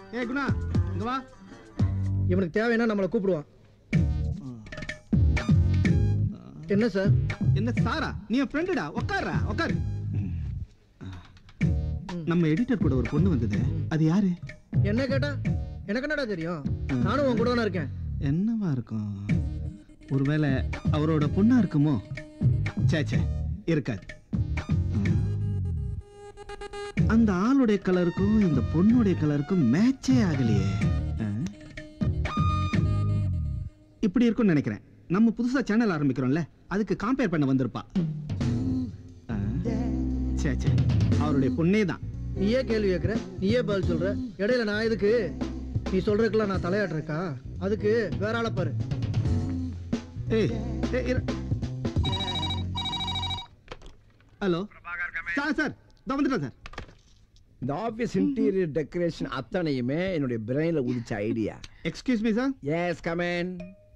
ஏ குணா இங்க வா இவனுக்கு தேவைன்னா நம்மளை கூப்பிடுவான் என்ன சார் என்ன சாரா நீ என் ஃப்ரெண்டுடா உட்கார்றா உட்காரு நம்ம எடிட்டர் கூட ஒரு பொண்ணு வந்தது அது யாரு என்ன கேட்டா எனக்கு என்னடா தெரியும் நானும் உன் கூட தானே இருக்கேன் என்னவா இருக்கும் ஒருவேளை அவரோட பொண்ணா இருக்குமோ சே சே இருக்காது ம். அந்த ஆளுடைய கலருக்கும் இந்த பொண்ணுடைய கலருக்கும் மேட்சே ஆகலையே ஆ? இப்படி இருக்கும்னு நினைக்கிறேன் நம்ம புதுசா சேனல் ஆரம்பிக்கிறோம்ல அதுக்கு கம்பேர் பண்ண வந்திருப்பா ஆ? சே சே அவருடைய பொண்ணே தான் நீயே கேள்வி கேட்குற நீயே பதில் சொல்ற இடையில நான் இதுக்கு நீ சொல்றதுக்கெல்லாம் நான் தலையாடுறேக்கா அதுக்கு வேற ஆளை பாரு ஏய் ஏய், இரு. ஹலோ சார் சார் இதோ வந்துட்டேன் சார் இந்த ஆபீஸ் இன்டீரியர் டெக்கரேஷன் அத்தனையுமே என்னுடைய பிரெயின்ல உதிச்ச idea excuse me sir yes come on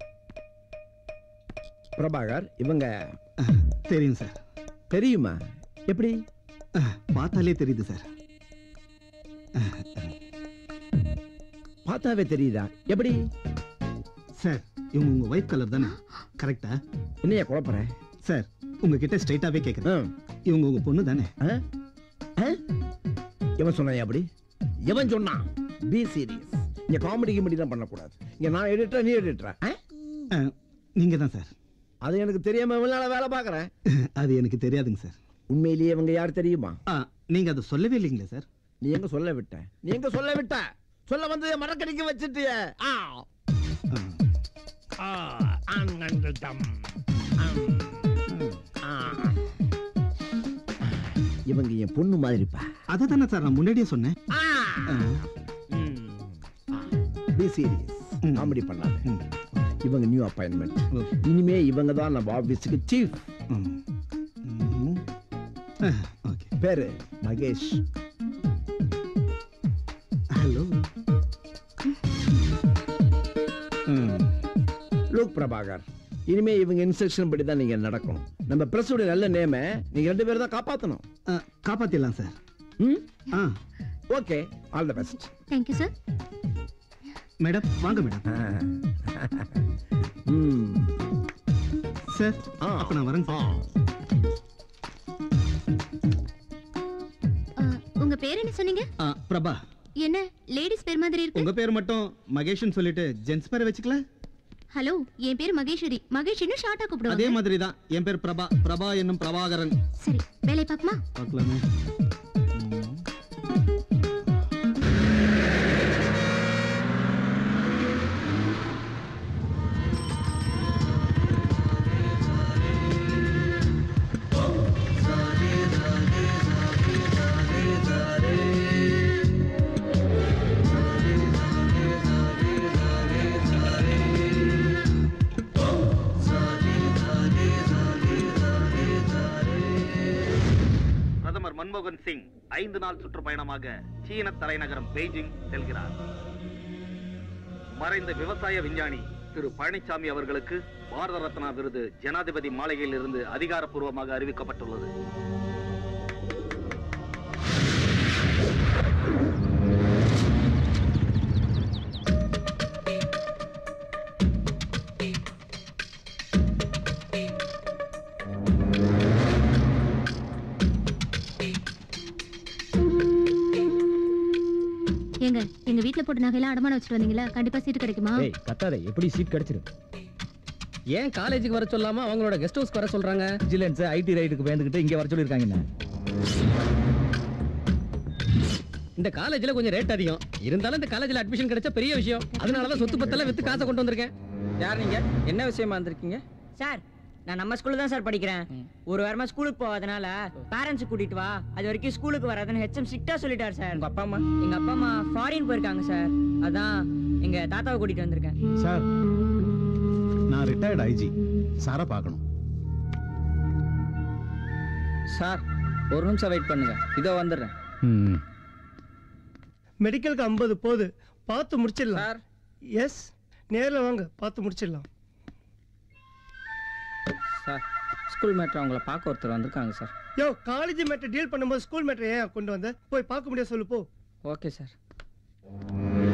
Prabhakar இவங்க தெரியும் சார் தெரியுமா எப்படி பார்த்தாலே தெரியுது சார் பார்த்தாவே தெரியுதா எப்படி சார் இவங்க உங்க ஒயிட் கலர் தானே கரெக்டா என்னைய குழப்பற சார் உங்ககிட்ட ஸ்ட்ரைட்டாவே கேட்குறேன் ம். இவங்க உங்க பொண்ணு தானே ஆ? ஆ? எவன் சொன்னான் அப்படி எவன் சொன்னான் பி சீரியஸ் இங்க காமெடி கிமெடி தான் பண்ணக்கூடாது இங்க நான் எடிட்டர் நீ எடிட்டர் அஹ், நீங்க தான் சார் அது எனக்கு தெரியாம இவ்வளவு நாளா வேலை பார்க்கறேன் அது எனக்கு தெரியாதுங்க சார் உண்மையிலேயே இவங்க யார் தெரியுமா ஆ, நீங்க அதை சொல்லவே இல்லைங்களே சார் நீ எங்க சொல்ல விட்ட நீ எங்க சொல்ல விட்ட சொல்ல வந்து மரக்கடிக்க வச்சிட்டிய ஆ ஆ. ஆ, அங்கங்கள் தம். ஆம். ஆ. இவங்க என் பொண்ணு மாதிரிப்பா அதை தானே சார் நான் முன்னாடியே சொன்னேன் ஆ. பி சீரியஸ் ம். காமெடி பண்ணாத ம். இவங்க நியூ அப்பாயின்மெண்ட் ஓ. இனிமே இவங்க தான் நம்ம ஆபீஸுக்கு சீஃப் ம். ம். ஆ, ஓகே பேரு மகேஷ் ஹலோ ம். லூக் பிரபாகர் இனிமே இவங்க இன்ஸ்ட்ரக்ஷன் படி தான் நீங்க நடக்கணும் நம்ம பிரஸோட நல்ல நேம நீங்க ரெண்டு பேரும் தான் காப்பாத்தணும் ஆ, காப்பாத்திடலாம் சார் ம் ஆ okay all the best thank you sir madam வாங்க மேடம் ம் சார் ஆ. அப்ப நான் வரேன் ஆ சார் உங்க பேர் என்ன சொன்னீங்க ஆ, பிரபா என்ன லேடிஸ் பேர் மாதிரி இருக்கு உங்க பேர் மட்டும் மகேஷ்னு சொல்லிட்டு ஜென்ஸ் பேரை வச்சுக்கல ஹலோ என் பேர் மகேஸ்வரி மகேஷ் இன்னும் ஷார்ட்டா அதே கூப்பிடுவாங்க மாதிரி தான் என் பேர் பிரபா பிரபா என்னும் பிரபாகரன் சரி வேலை பார்க்கமா பார்க்கலாமே பிரதமர் மன்மோகன் சிங் ஐந்து நாள் சுற்றுப்பயணமாக சீன தலைநகரம் பெய்ஜிங் செல்கிறார் மறைந்த விவசாய விஞ்ஞானி திரு பழனிசாமி அவர்களுக்கு பாரத ரத்னா விருது ஜனாதிபதி மாளிகையில் இருந்து அதிகாரப்பூர்வமாக அறிவிக்கப்பட்டுள்ளது ஏங்க எங்க வீட்ல போட்டு நகையெல்லாம் அடமானம் வச்சுட்டு வந்தீங்களா கண்டிப்பா சீட்டு கிடைக்குமா ஏய் கத்தாத எப்படி சீட் கிடைச்சிரும் ஏன் காலேஜுக்கு வர சொல்லாம அவங்களோட கெஸ்ட் ஹவுஸ்க்கு வர சொல்றாங்க விஜிலன்ஸ் ஐடி ரைடுக்கு பயந்துகிட்டு இங்க வர சொல்லிருக்காங்க என்ன இந்த காலேஜ்ல கொஞ்சம் ரேட் அதிகம் இருந்தாலும் இந்த காலேஜ்ல அட்மிஷன் கிடைச்ச பெரிய விஷயம் அதனால தான் சொத்து பத்தெல்லாம் வித்து காசை கொண்டு வந்திருக்கேன் யார் நீங்க என்ன விஷயமா வந்திருக்கீங்க சார் நான் நம்ம ஸ்கூல்ல தான் சார் படிக்கிறேன் ஒரு வாரமா ஸ்கூலுக்கு போகாதனால பேரண்ட்ஸ் கூட்டிட்டு வா அது வரைக்கும் ஸ்கூலுக்கு வராதுன்னு ஹெச்எம் ஸ்ட்ரிக்டா சொல்லிட்டார் சார் உங்க அப்பா அம்மா எங்க அப்பா அம்மா ஃபாரின் போயிருக்காங்க சார் அதான் எங்க தாத்தாவை கூட்டிட்டு வந்திருக்கேன் சார் நான் ரிட்டையர்ட் ஐஜி சாரை பார்க்கணும் சார் ஒரு நிமிஷம் வெயிட் பண்ணுங்க இதோ வந்துடுறேன் ம் மெடிக்கலுக்கு ஐம்பது போகுது பார்த்து முடிச்சிடலாம் சார் எஸ் நேரில் வாங்க பார்த்து முடிச்சிடலாம் சார் ஸ்கூல் மேட்ரு அவங்கள பார்க்க ஒருத்தர் வந்திருக்காங்க சார் யோ காலேஜ் மேட்டர் டீல் பண்ணும்போது ஸ்கூல் மேட்டர் ஏன் கொண்டு வந்த போய் பார்க்க முடியாது சொல்லு போ ஓகே சார்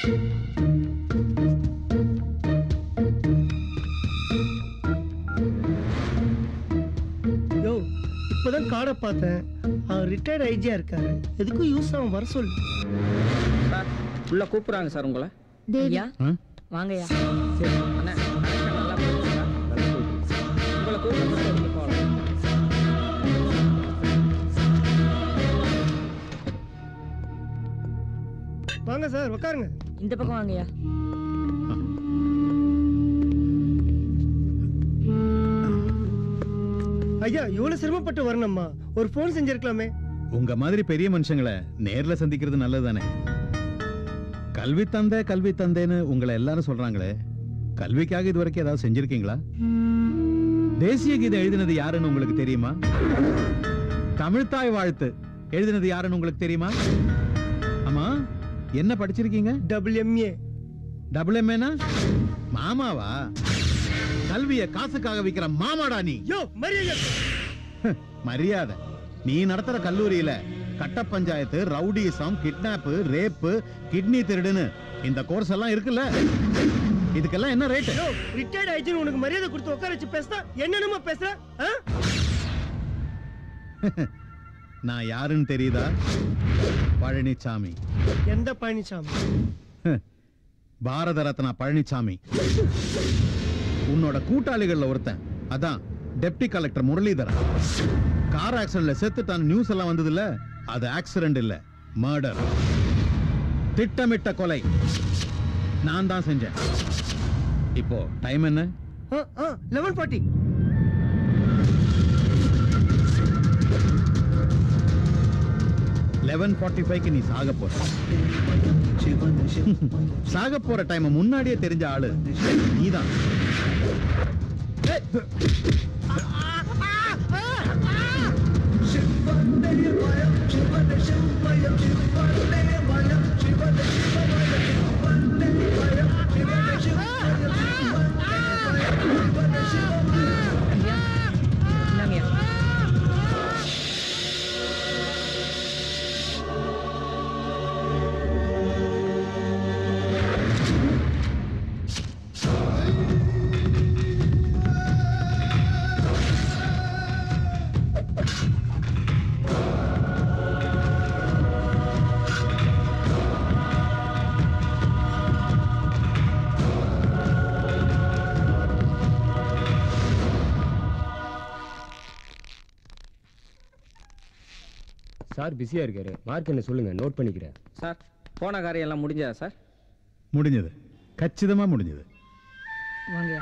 யோ இப்பதான் கார்டை பார்த்தேன் அவர் ரிட்டையர்ட் ஐஜியா இருக்காரு எதுக்கும் யூஸ் ஆகும் வர சொல்லு சார் உள்ள கூப்பிடுறாங்க சார் உங்களை தேவி ஐயா வாங்கய்யா சரி அண்ணா connection நல்லா போகுதுங்களா? உங்களை கூப்பிடுறாங்க வாங்க சார் உட்காருங்க இந்த பக்கம் வாங்கய்யா ஐயா இவ்வளவு சிரமப்பட்டு வரணும்மா ஒரு ஃபோன் செஞ்சிருக்கலாமே உங்க மாதிரி பெரிய மனுஷங்களை நேர்ல சந்திக்கிறது நல்லதுதானே கல்வி தந்தை கல்வி தந்தைன்னு உங்களை எல்லாரும் சொல்றாங்களே கல்விக்காக இது வரைக்கும் ஏதாவது செஞ்சிருக்கீங்களா தேசிய கீதம் எழுதினது யாருன்னு உங்களுக்கு தெரியுமா தமிழ்த்தாய் வாழ்த்து எழுதினது யாருன்னு உங்களுக்கு தெரியுமா ஆமா என்ன படிச்சிருக்கீங்க டபுள் எம்ஏ டபுள் எம்ஏனா மாமாவா கல்விய காசுக்காக விக்கிற மாமாடா நீ யோ மரியாதை மரியாதை நீ நடத்துற கல்லூரியில கட்ட panchayat rowdyism kidnap rape kidney திருடுன்னு இந்த கோர்ஸ் எல்லாம் இருக்குல்ல இதுக்கெல்லாம் என்ன ரேட் யோ ரிட்டையர்ட் ஐஜின்னு உனக்கு மரியாதை கொடுத்து உட்கார வச்சு பேசினா என்னென்னமோ பேசுற ஆ? நான் யாருன்னு தெரியுதா பழனிசாமி எந்த பழனிசாமி பாரத ரத்னா பழனிசாமி உன்னோட கூட்டாளிகள்ல ஒருத்தன் அதான் டெப்டி கலெக்டர் முரளிதரன் கார் ஆக்சிடென்ட்ல செத்துட்டான் நியூஸ் எல்லாம் வந்ததுல அது ஆக்சிடென்ட் இல்ல மர்டர் திட்டமிட்ட கொலை நான் தான் செஞ்சேன் இப்போ டைம் என்ன லெவன் ஃபார்ட்டி லெவன் ஃபார்ட்டி ஃபைவ்க்கு நீ சாக போற சாக போற டைம் முன்னாடியே தெரிஞ்ச ஆளு நீதான் இந்தாங்கய்யா சார் பிஸியா இருக்காரு மார்க் என்ன சொல்லுங்க நோட் பண்ணிக்கிறேன் சார் போன காரியம் எல்லாம் முடிஞ்சதா சார் முடிஞ்சது கச்சிதமா முடிஞ்சது வாங்கய்யா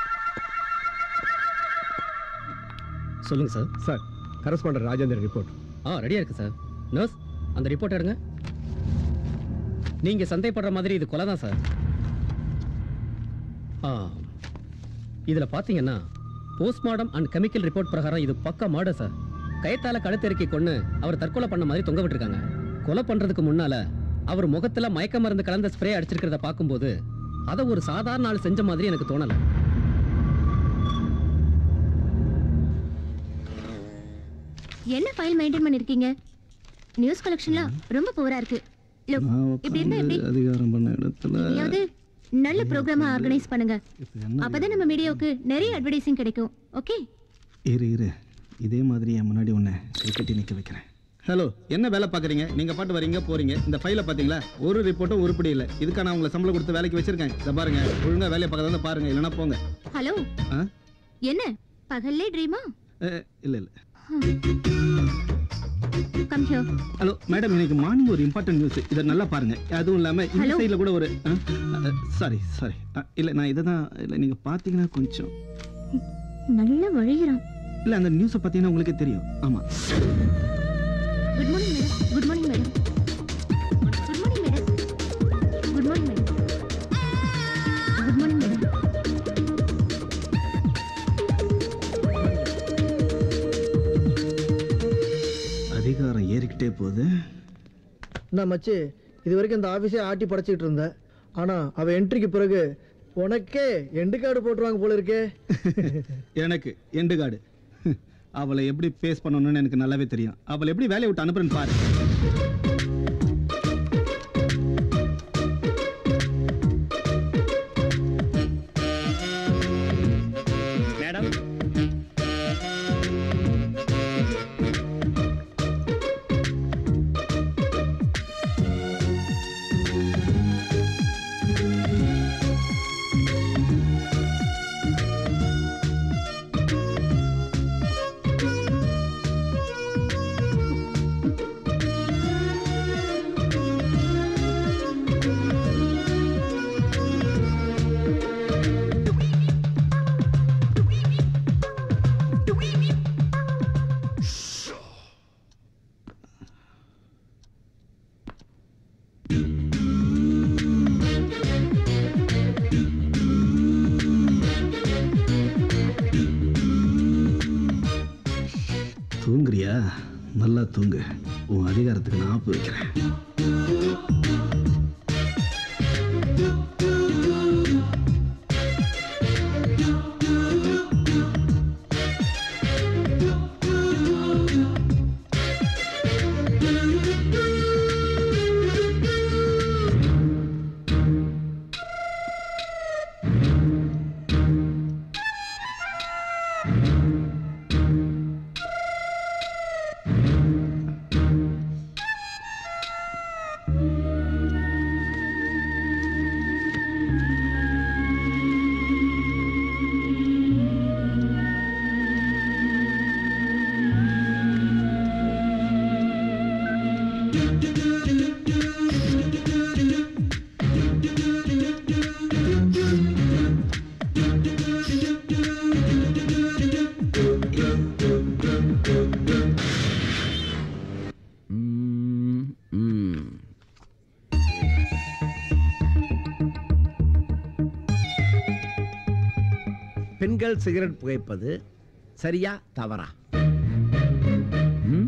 சொல்லுங்க sir sir correspondent Rajendran report ஆ ரெடியா இருக்கு சார் நர்ஸ் அந்த ரிப்போர்ட் எடுங்க நீங்க சந்தேகப்படுற மாதிரி இது கொலை தான் சார் ஆ இதுல பாத்தீங்கன்னா போஸ்ட்மார்டம் அண்ட் கெமிக்கல் ரிப்போர்ட் பிரகாரம் இது பக்கா மர்டர் சார் கயத்தால கழுத்தெருக்கி கொண்டு அவர் தற்கொலை பண்ண மாதிரி தொங்க விட்டுருக்காங்க கொலை பண்றதுக்கு முன்னால அவர் முகத்துல மயக்க மருந்து கலந்த ஸ்ப்ரே அடிச்சிருக்கிறத பார்க்கும்போது அதை ஒரு சாதாரண ஆள் செஞ்ச மாதிரி எனக்கு தோணல என்ன ஃபைல் மெயின்டைன் பண்ணிருக்கீங்க நியூஸ் கலெக்ஷன்லாம் ரொம்ப புவரா இருக்கு Look, இப்படி இருந்தா எப்படி அதிகாரம் பண்ண இடத்துல எதையாவது நல்ல ப்ரோக்ராமா ஆர்கனைஸ் பண்ணுங்க அப்பதான் நம்ம மீடியாவுக்கு நிறைய அட்வர்டைசிங் கிடைக்கும் ஓகே இரு இரு இதே மாதிரி என் முன்னாடி உன்னை கட்டி நிற்க வைக்கிறேன் ஹலோ என்ன வேலை பார்க்குறீங்க நீங்கள் பாட்டு வரீங்க போறீங்க இந்த ஃபைலை பார்த்தீங்களா ஒரு ரிப்போர்ட்டும் உருப்படி இல்லை இதுக்காக நான் உங்களை சம்பளம் கொடுத்து வேலைக்கு வச்சிருக்கேன் இதை பாருங்க ஒழுங்கா வேலையை பார்க்கறதா இருந்தா பாருங்க இல்லைன்னா போங்க ஹலோ ஆ என்ன பகல்லே ட்ரீமா இல்லை இல்லை கம் ஹியர் ஹலோ மேடம் இன்னைக்கு மார்னிங் ஒரு இம்பார்ட்டன்ட் நியூஸ் இதை நல்லா பாருங்க அதுவும் இல்லாமல் இந்த Hello. சைடில் கூட ஒரு சாரி சாரி இல்லை நான் இதை தான் இல்லை நீங்கள் பார்த்தீங்கன்னா கொஞ்சம் நல்ல வழிகிறான் இல்லை அந்த நியூஸை பார்த்தீங்கன்னா உங்களுக்கே தெரியும் ஆமாம் good morning madam good morning madam good morning madam good morning madam good morning madam அதிகாரம் ஏறிக்கிட்டே போகுது நான் மச்சி இது வரைக்கும் இந்த ஆஃபீஸே ஆட்டி படைச்சிட்டு இருந்தேன் ஆனா அவ என்ட்ரிக்கு பிறகு உனக்கே எண்டு கார்டு போட்டுருவாங்க போல இருக்கே எனக்கு எண்டு காடு அவளை எப்படி பேஸ் பண்ணணும்னு எனக்கு நல்லாவே தெரியும் அவளை எப்படி வேலையை விட்டு அனுப்புறேன்னு பாரு தூங்குறியா நல்லா தூங்கு உன் அதிகாரத்துக்கு நான் ஆப்பு வைக்கிறேன் ம், ம். பெண்கள் சிகரெட் புகைப்பது சரியா தவறா ம்?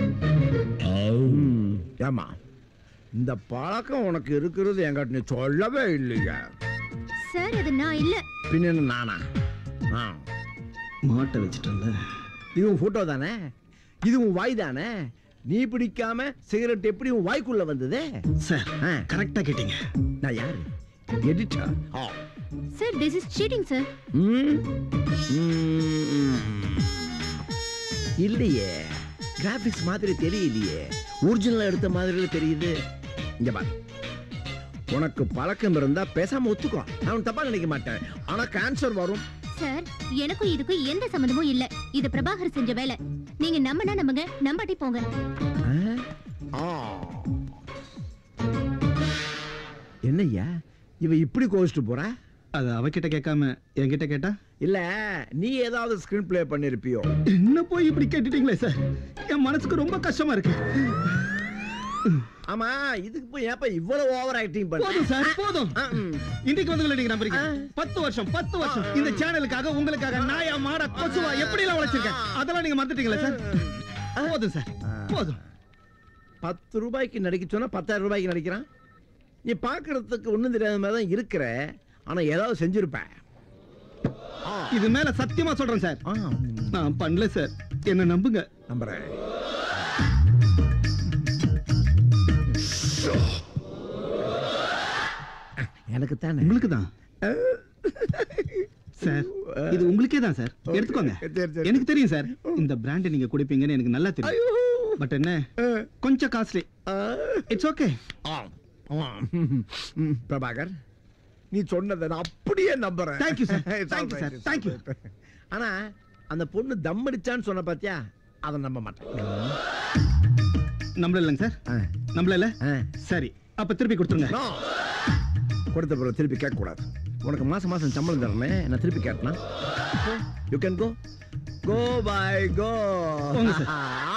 ம், ஏம்மா இந்த பழக்கம் உனக்கு இருக்கிறது என்கிட்ட நீ சொல்லவே இல்லையா சார் அது நான் இல்ல பின்ன என்ன நானா ஆ மாட்டை வச்சுட்டேன்ல இது உன் போட்டோ தானே இது உன் வாய் தானே நீ பிடிக்காம சிகரெட் எப்படி உன் வாய்க்குள்ள வந்தது சார் ஆ, கரெக்டாக கேட்டீங்க நான் யாரு எடிட்டர் ஆ sir this is cheating sir ம்? ம். இல்லையே கிராபிக்ஸ் மாதிரி தெரியலையே ஒரிஜினல் எடுத்த மாதிரி தெரியுது இங்க பாரு உனக்கு பழக்கம் இருந்தா பேசாம ஒத்துக்கோ நான் தப்பா நினைக்க மாட்டேன் ஆனா கேன்சர் வரும் சார் எனக்கும் இதுக்கும் எந்த சம்மந்தமும் இல்ல இது பிரபாகர் செஞ்ச வேலை நீங்க நம்பினா நம்புங்க நம்பாட்டி போங்க ஆ. என்னய்யா இவ இப்படி கோவிச்சுட்டு போற அது அவகிட்ட கேட்காம என்கிட்ட கேட்டா இல்ல நீ ஏதாவது ஸ்கிரீன் ப்ளே பண்ணிருப்பியோ என்ன போய் இப்படி கேட்டுட்டீங்களே சார் என் மனசுக்கு ரொம்ப கஷ்டமா இருக்கு ஆமா இதுக்கு போய் ஏப்பா இவ்வளவு ஓவர் ஆக்டிங் பண்ண போதும் சார் போதும் ஆ, ம். இன்னைக்கு வந்து நீங்க நம்புறீங்க பத்து வருஷம் பத்து வருஷம் இந்த சேனலுக்காக உங்களுக்காக நாயா மாட கொசுவா எப்படி எல்லாம் உழைச்சிருக்கேன் அதெல்லாம் நீங்க மறந்துட்டீங்களா சார் போதும் சார் போதும் பத்து ரூபாய்க்கு நடிக்க சொன்னா பத்தாயிரம் ரூபாய்க்கு நடிக்கிறான் நீ பார்க்கறதுக்கு ஒண்ணும் தெரியாத மாதிரி தான் இருக்கிற ஆனா ஏதாவது செஞ்சிருப்ப ஆ, இது மேல சத்தியமா சொல்றேன் சார் ஆ, நான் பண்ணல சார் என்ன நம்புங்க நம்புறேன் எனக்கு தானே உங்களுக்கு தான் சார் இது உங்களுக்கே தான் சார் எடுத்துக்கோங்க சரி, சரி. எனக்கு தெரியும் சார் இந்த பிராண்ட் நீங்க குடிப்பீங்கன்னு எனக்கு நல்லா தெரியும் பட் என்ன கொஞ்சம் காஸ்ட்லி இட்ஸ் ஓகே ஆ, ஆ, ம், பிரபாகர் நீ சொன்னதை நான் அப்படியே நம்புறேன் Thank you, sir. It's Thank you, all sir. right, it's Thank you. all right. ஆனா அந்த பொண்ணு தம் அடிச்சான்னு சொன்ன பாத்தியா அதை நம்ப மாட்டேன் நம்மள இல்லைங்க சார் ஆ, நம்மள இல்ல ஆ. சரி அப்ப திருப்பி கொடுத்துருங்க No. கொடுத்த பிறகு திருப்பி கேட்க கூடாது உனக்கு மாசம் மாசம் சம்பளம் தரமே நான் திருப்பி கேட்டனா you can go go bye go போங்க, sir.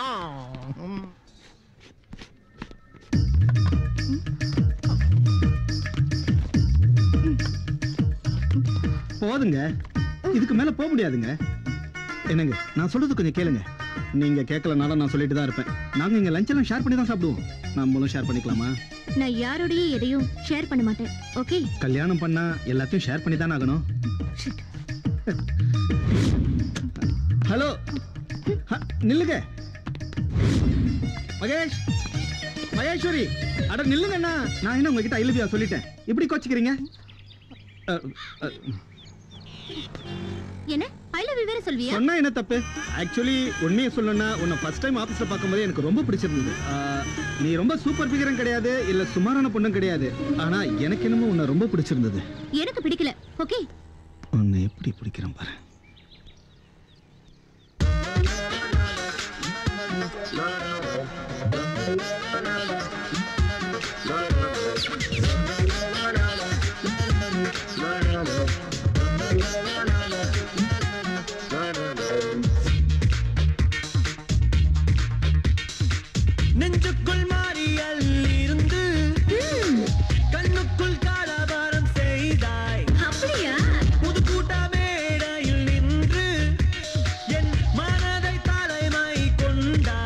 போதுங்க இதுக்கு மேல போக முடியாதுங்க என்னங்க நான் சொல்றது கொஞ்சம் கேளுங்க நீங்க கேட்கலனால நான் சொல்லிட்டு தான் இருப்பேன் நாங்க இங்க லஞ்ச் எல்லாம் ஷேர் பண்ணி தான் சாப்பிடுவோம் நம்மளும் ஷேர் பண்ணிக்கலாமா நான் யாரோடையும் எதையும் ஷேர் பண்ண மாட்டேன் ஓகே கல்யாணம் பண்ணா எல்லாத்தையும் ஷேர் பண்ணி தானே ஆகணும் ஹலோ ஹ, நில்லுங்க மகேஷ் மகேஸ்வரி அட நில்லுங்கண்ணா நான் என்ன உங்ககிட்ட ஐலபியா சொல்லிட்டேன் இப்படி கோச்சிக்கிறீங்க அ, அ, என்ன ஐ லவ் யூ வேற சொல்வியா சொன்னா என்ன தப்பு ஆக்சுவலி உண்மையை சொல்லணும்னா உன்னை ஃபர்ஸ்ட் டைம் ஆஃபீஸில் பார்க்கும்போது எனக்கு ரொம்ப பிடிச்சிருந்தது ஆ, நீ ரொம்ப சூப்பர் ஃபிகரும் கிடையாது இல்ல சுமாரான பொண்ணும் கிடையாது ஆனா எனக்கு என்னமோ உன்னை ரொம்ப பிடிச்சிருந்தது எனக்கு பிடிக்கல ஓகே உன்னை எப்படி பிடிக்கிறேன் பாரு நெஞ்சுக்குள் மாறியல் இருந்து கண்ணுக்குள் கலவரம் செய்தாய் அப்படியா புது கூட்ட மேடையில் நின்று என் மனதை தலைமை கொண்டாய்